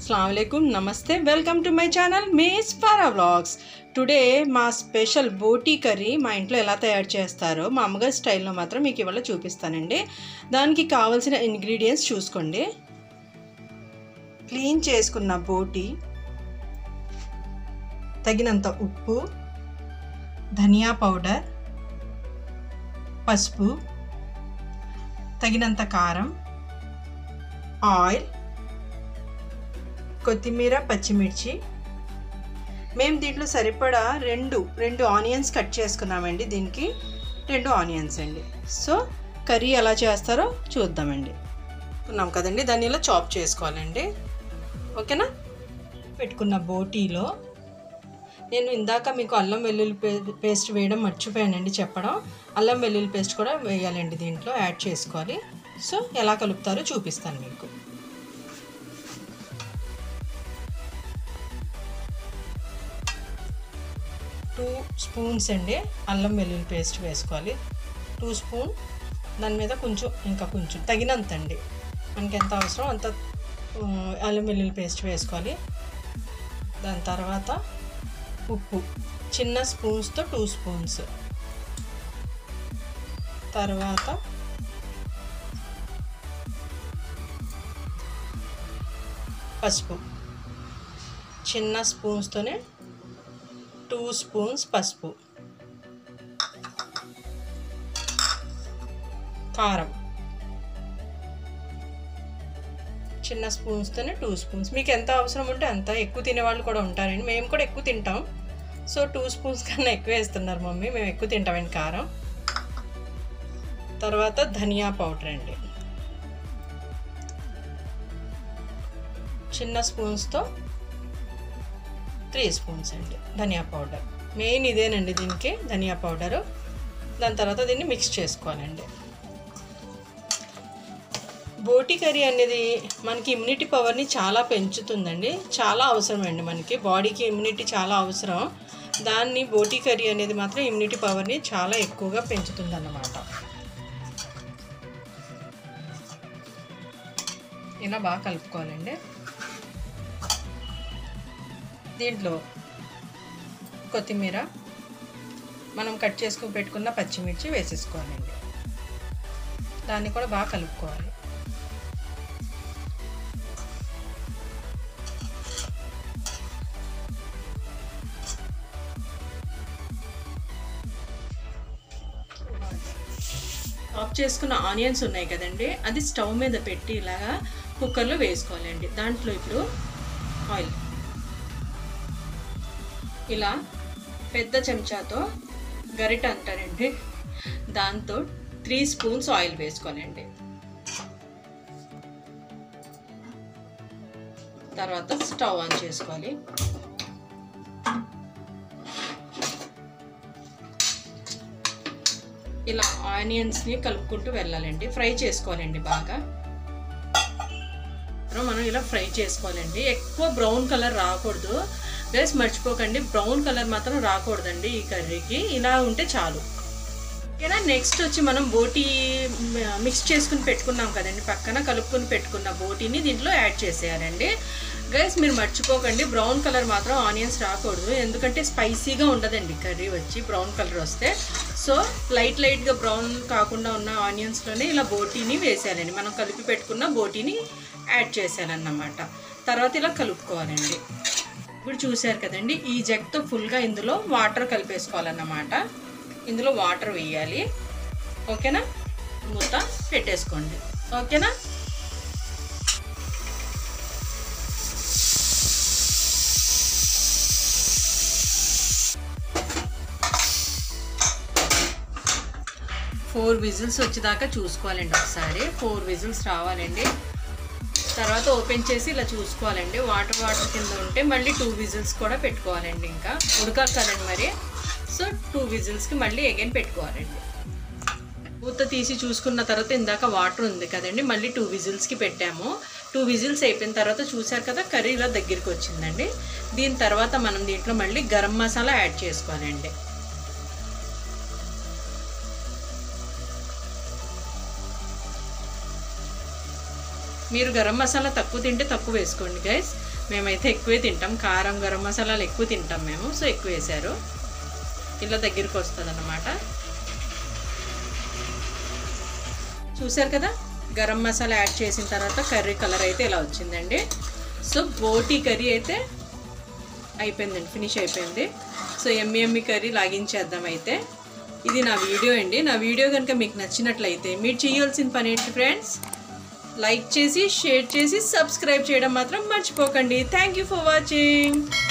అస్సలం నమస్తే welcome to my channel మేస్ ఫారా వ్లాగ్స్ టుడే మా స్పెషల్ బోటీ కర్రీ మా ఇంట్లో ఎలా తయారు చేస్తారో మా అమ్మగారి స్టైల్లో మాత్రం మీకు ఇవాళ చూపిస్తానండి దానికి కావాల్సిన ఇంగ్రీడియంట్స్ చూసుకోండి క్లీన్ చేసుకున్న బోటీ తగినంత ఉప్పు ధనియా పౌడర్ పసుపు తగినంత కారం ఆయిల్ కొత్తిమీర పచ్చిమిర్చి మేము దీంట్లో సరిపడా రెండు రెండు ఆనియన్స్ కట్ చేసుకున్నామండి దీనికి రెండు ఆనియన్స్ అండి సో కర్రీ ఎలా చేస్తారో చూద్దామండి ఉన్నాం కదండి దాన్ని ఇలా చాప్ చేసుకోవాలండి ఓకేనా పెట్టుకున్న బోటీలో నేను ఇందాక మీకు అల్లం వెల్లుల్లి పే- పేస్ట్ వేయడం మర్చిపోయానండి చెప్పడం అల్లం వెల్లుల్లి పేస్ట్ కూడా వేయాలండి దీంట్లో యాడ్ చేసుకోవాలి సో ఎలా కలుపుతారో చూపిస్తాను మీకు టూ స్పూన్స్ అండి అల్లం వెల్లుల్లి పేస్ట్ వేసుకోవాలి టూ స్పూన్ దాని మీద కొంచెం ఇంకా కొంచెం తగినంత అండి మనకి ఎంత అవసరం అంత ఆ, అల్లం వెల్లుల్లి పేస్ట్ వేసుకోవాలి దాని తర్వాత ఉప్పు చిన్న స్పూన్స్తో టూ స్పూన్స్ తర్వాత పసుపు చిన్న స్పూన్స్తోనే టూ స్పూన్స్ పసుపు కారం చిన్న స్పూన్స్తోనే టూ స్పూన్స్ మీకు ఎంత అవసరం ఉంటే అంత ఎక్కువ తినేవాళ్ళు కూడా ఉంటారండి మేము కూడా ఎక్కువ తింటాం సో టూ స్పూన్స్ కన్నా ఎక్కువ వేస్తున్నారు మమ్మీ మేము ఎక్కువ తింటామండి కారం తర్వాత ధనియా పౌడర్ అండి చిన్న స్పూన్స్తో త్రీ స్పూన్స్ అండి ధనియా పౌడర్ మెయిన్ ఇదేనండి దీనికి ధనియా పౌడరు దాని తర్వాత దీన్ని మిక్స్ చేసుకోవాలండి బోటి కర్రీ అనేది మనకి ఇమ్యూనిటీ పవర్ని చాలా పెంచుతుందండి చాలా అవసరం అండి మనకి బాడీకి ఇమ్యూనిటీ చాలా అవసరం దాన్ని బోటి కర్రీ అనేది మాత్రం ఇమ్యూనిటీ పవర్ని చాలా ఎక్కువగా పెంచుతుంది అన్నమాట ఇలా బాగా కలుపుకోవాలండి దీంట్లో కొత్తిమీర మనం కట్ చేసుకుని పెట్టుకున్న పచ్చిమిర్చి వేసేసుకోవాలండి దాన్ని కూడా బాగా కలుపుకోవాలి ఆఫ్ చేసుకున్న ఆనియన్స్ ఉన్నాయి కదండి అది స్టవ్ మీద పెట్టి ఇలాగా కుక్కర్లో వేసుకోవాలండి దాంట్లో ఇప్పుడు ఆయిల్ ఇలా పెద్ద చెంచాతో గరిట అంటారండి దాంతో త్రీ స్పూన్స్ ఆయిల్ వేసుకోవాలండి తర్వాత స్టవ్ ఆన్ చేసుకోవాలి ఇలా ఆనియన్స్ని కలుపుకుంటూ వెళ్ళాలండి ఫ్రై చేసుకోవాలండి బాగా మనం ఇలా ఫ్రై చేసుకోవాలండి ఎక్కువ బ్రౌన్ కలర్ రాకూడదు గైస్ మర్చిపోకండి బ్రౌన్ కలర్ మాత్రం రాకూడదండి ఈ కర్రీకి ఇలా ఉంటే చాలు ఓకేనా నెక్స్ట్ వచ్చి మనం బోటీ మిక్స్ చేసుకుని పెట్టుకున్నాం కదండి పక్కన కలుపుకొని పెట్టుకున్న బోటీని దీంట్లో యాడ్ చేసేయాలండి గైస్ మీరు మర్చిపోకండి బ్రౌన్ కలర్ మాత్రం ఆనియన్స్ రాకూడదు ఎందుకంటే స్పైసీగా ఉండదండి కర్రీ వచ్చి బ్రౌన్ కలర్ వస్తే సో లైట్ లైట్గా బ్రౌన్ కాకుండా ఉన్న ఆనియన్స్లోనే ఇలా బోటీని వేసేయాలండి మనం కలిపి పెట్టుకున్న బోటీని యాడ్ చేసేయాలన్నమాట తర్వాత ఇలా కలుపుకోవాలండి ఇప్పుడు చూశారు కదండి ఈ జగ్తో ఫుల్గా ఇందులో వాటర్ కలిపేసుకోవాలన్నమాట ఇందులో వాటర్ వేయాలి ఓకేనా మూత పెట్టేసుకోండి ఓకేనా ఫోర్ విజిల్స్ వచ్చేదాకా చూసుకోవాలండి ఒకసారి ఫోర్ విజిల్స్ రావాలండి తర్వాత ఓపెన్ చేసి ఇలా చూసుకోవాలండి వాటర్ వాటర్ కింద ఉంటే మళ్ళీ టూ విజిల్స్ కూడా పెట్టుకోవాలండి ఇంకా ఉడకక్కదండి మరి సో టూ విజిల్స్కి మళ్ళీ అగైన్ పెట్టుకోవాలండి మూత తీసి చూసుకున్న తర్వాత ఇందాక వాటర్ ఉంది కదండి మళ్ళీ టూ విజిల్స్కి పెట్టాము టూ విజిల్స్ అయిపోయిన తర్వాత చూసారు కదా కర్రీ ఇలా దగ్గరికి వచ్చిందండి దీని తర్వాత మనం దీంట్లో మళ్ళీ గరం మసాలా యాడ్ చేసుకోవాలండి మీరు గరం మసాలా తక్కువ తింటే తక్కువ వేసుకోండి గైస్ మేమైతే ఎక్కువే తింటాం కారం గరం మసాలాలు ఎక్కువ తింటాం మేము సో ఎక్కువ వేసారు ఇలా దగ్గరికి వస్తుంది అన్నమాట చూసారు కదా గరం మసాలా యాడ్ చేసిన తర్వాత కర్రీ కలర్ అయితే ఇలా వచ్చిందండి సో బోటీ కర్రీ అయితే అయిపోయిందండి ఫినిష్ అయిపోయింది సో ఎమ్మి ఎమ్మి కర్రీ లాగించేద్దాం అయితే ఇది నా వీడియో అండి నా వీడియో కనుక మీకు నచ్చినట్లయితే మీరు చేయాల్సిన పని ఏంటి ఫ్రెండ్స్ లైక్ చేసి షేర్ చేసి సబ్స్క్రైబ్ చేయడం మాత్రం మర్చిపోకండి థ్యాంక్ యూ ఫర్ వాచింగ్